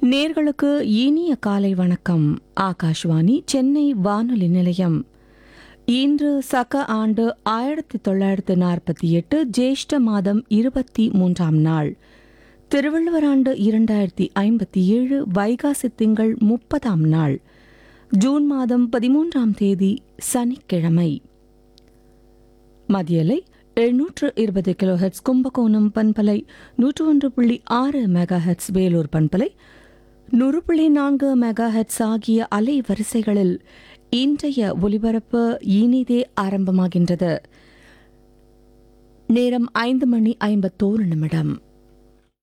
நேர்களுக்கு இனிய காலை வணக்கம் ஆகாஷ்வாணி சென்னை வானொலி நிலையம் இன்று சக ஆண்டு ஆயிரத்தி தொள்ளாயிரத்து நாற்பத்தி எட்டு ஜேஷ்ட மாதம் இருபத்தி மூன்றாம் நாள் திருவள்ளுவர் ஆண்டு இரண்டாயிரத்தி ஐம்பத்தி ஏழு வைகாசி திங்கள் முப்பதாம் நாள் ஜூன் மாதம் பதிமூன்றாம் தேதி சனிக்கிழமை மதியலை எழுநூற்று இருபது கிலோஹெட்ஸ் கும்பகோணம் பண்பலை நூற்று ஒன்று புள்ளி ஆறு மெகா ஹெட்ஸ் வேலூர் பண்பலை நூறு புள்ளி நான்கு மெகா ஹெட்ஸ் ஆகிய அலை வரிசைகளில் இன்றைய ஒலிபரப்பு இனிதே ஆரம்பமாகின்றது நேரம் ஐந்து மணி ஐம்பத்தோரு நிமிடம்